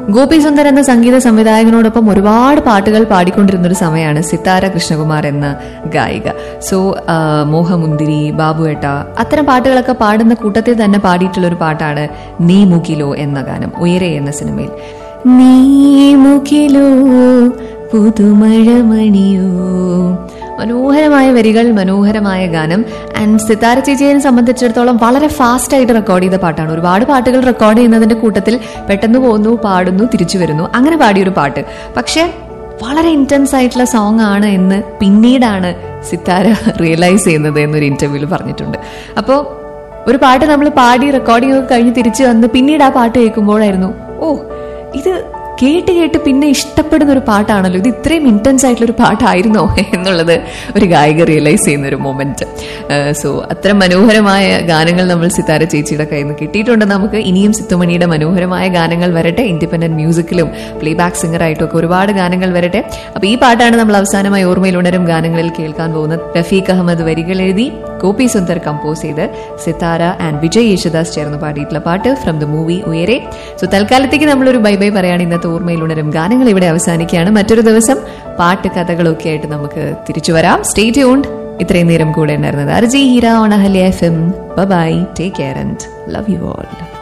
ഗോപി സുന്ദർ എന്ന സംഗീത സംവിധായകനോടൊപ്പം ഒരുപാട് പാട്ടുകൾ പാടിക്കൊണ്ടിരുന്ന ഒരു സമയമാണ് സിത്താര കൃഷ്ണകുമാർ എന്ന ഗായിക സോ ആ, മോഹമുന്തിരി ബാബുവേട്ട അത്തരം പാട്ടുകളൊക്കെ പാടുന്ന കൂട്ടത്തിൽ തന്നെ പാടിയിട്ടുള്ള ഒരു പാട്ടാണ് നീ മുകിലോ എന്ന ഗാനം ഉയരെ എന്ന സിനിമയിൽ നീ മുകിലോ പുതുമഴമണിയോ മനോഹരമായ വരികൾ മനോഹരമായ ഗാനം ആൻഡ് സിത്താര ചേച്ചിയെ സംബന്ധിച്ചിടത്തോളം വളരെ ഫാസ്റ്റ് ആയിട്ട് റെക്കോർഡ് ചെയ്ത പാട്ടാണ് ഒരുപാട് പാട്ടുകൾ റെക്കോർഡ് ചെയ്യുന്നതിന്റെ കൂട്ടത്തിൽ പെട്ടെന്ന് പോകുന്നു പാടുന്നു തിരിച്ചു വരുന്നു അങ്ങനെ പാടിയൊരു പാട്ട് പക്ഷെ വളരെ ഇന്റൻസ് ആയിട്ടുള്ള സോങ് ആണ് എന്ന് പിന്നീടാണ് സിത്താര റിയലൈസ് ചെയ്യുന്നത് എന്നൊരു ഇന്റർവ്യൂവിൽ പറഞ്ഞിട്ടുണ്ട് അപ്പോൾ ഒരു പാട്ട് നമ്മൾ പാടി റെക്കോർഡിംഗ് ഒക്കെ കഴിഞ്ഞ് തിരിച്ചു വന്ന് പിന്നീട് ആ പാട്ട് കേൾക്കുമ്പോഴായിരുന്നു ഓ ഇത് കേട്ട് കേട്ട് പിന്നെ ഇഷ്ടപ്പെടുന്ന ഒരു പാട്ടാണല്ലോ ഇത് ഇത്രയും ഇന്റൻസ് ആയിട്ടുള്ള ഒരു പാട്ടായിരുന്നോ എന്നുള്ളത് ഒരു ഗായിക റിയലൈസ് ചെയ്യുന്ന ഒരു മൊമെന്റ് സോ അത്ര മനോഹരമായ ഗാനങ്ങൾ നമ്മൾ സിത്താര ചേച്ചിയുടെ കയ്യിൽ നിന്ന് കിട്ടിയിട്ടുണ്ട് നമുക്ക് ഇനിയും സിത്തുമണിയുടെ മനോഹരമായ ഗാനങ്ങൾ വരട്ടെ ഇൻഡിപെൻഡന്റ് മ്യൂസിക്കിലും പ്ലേ ബാക്ക് സിംഗർ ആയിട്ടും ഒക്കെ ഒരുപാട് ഗാനങ്ങൾ വരട്ടെ അപ്പൊ ഈ പാട്ടാണ് നമ്മൾ അവസാനമായി ഓർമ്മയിൽ ഉണരും ഗാനങ്ങളിൽ കേൾക്കാൻ പോകുന്നത് റഫീഖ് അഹമ്മദ് വരികൾ എഴുതി ഗോപി സുന്ദർ കമ്പോസ് ചെയ്ത് സിത്താര ആൻഡ് വിജയ് യേശുദാസ് ചേർന്ന് പാടിയിട്ടുള്ള പാട്ട് from the movie Uyare so തൽക്കാലത്തേക്ക് നമ്മളൊരു ബൈ ബൈ പറയാണ് ഇന്നത്തെ ഓർമ്മയിൽ ഉണരും ഗാനങ്ങൾ ഇവിടെ അവസാനിക്കുകയാണ് മറ്റൊരു ദിവസം പാട്ട് കഥകളൊക്കെ ആയിട്ട് നമുക്ക് തിരിച്ചു വരാം സ്റ്റേ ട്യൂൺഡ് ഇത്രയും നേരം കൂടെ ഉണ്ടായിരുന്നത് RJ Heera on Ahalya F M bye take care and love you all